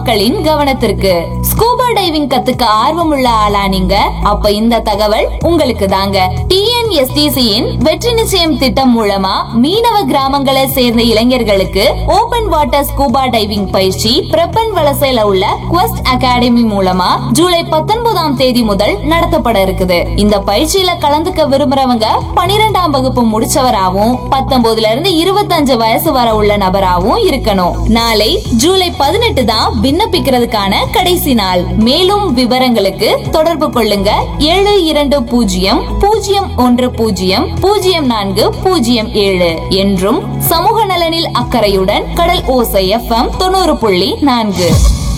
மக்களின் கவனத்திற்கு scuba diving கத்துக்க ஆர்வமுள்ள ஆளா நீங்க அப்ப இந்த தகவல் உங்களுக்கு தாங்க டிஎன்எஸ்டிசியின் வெற்றி நிச்சயம் திட்டம் மூலமா மீனவ கிராமங்களை சேர்ந்த இளைஞர்களுக்கு ஓபன் வாட்டர் ஸ்கூபா டைவிங் பயிற்சி பிரப்பன் வலசையில உள்ள குவஸ்ட் அகாடமி மூலமா ஜூலை பத்தொன்பதாம் தேதி முதல் நடத்தப்பட இருக்குது இந்த பயிற்சியில கலந்துக்க விரும்புறவங்க பனிரெண்டாம் வகுப்பு முடிச்சவராவும் பத்தொன்பதுல இருந்து இருபத்தஞ்சு வயசு வர உள்ள நபராவும் இருக்கணும் நாளை ஜூலை பதினெட்டு தான் விண்ணப்பிக்கிறதுக்கான கடைசி நாள் மேலும் விவரங்களுக்கு தொடர்பு கொள்ளுங்க ஏழு இரண்டு பூஜ்ஜியம் பூஜ்ஜியம் ஒன்று பூஜ்ஜியம் பூஜ்ஜியம் நான்கு பூஜ்ஜியம் ஏழு என்றும் சமூக நலனில் அக்கறையுடன் கடல் ஓசை எஃப்எம் தொண்ணூறு புள்ளி நான்கு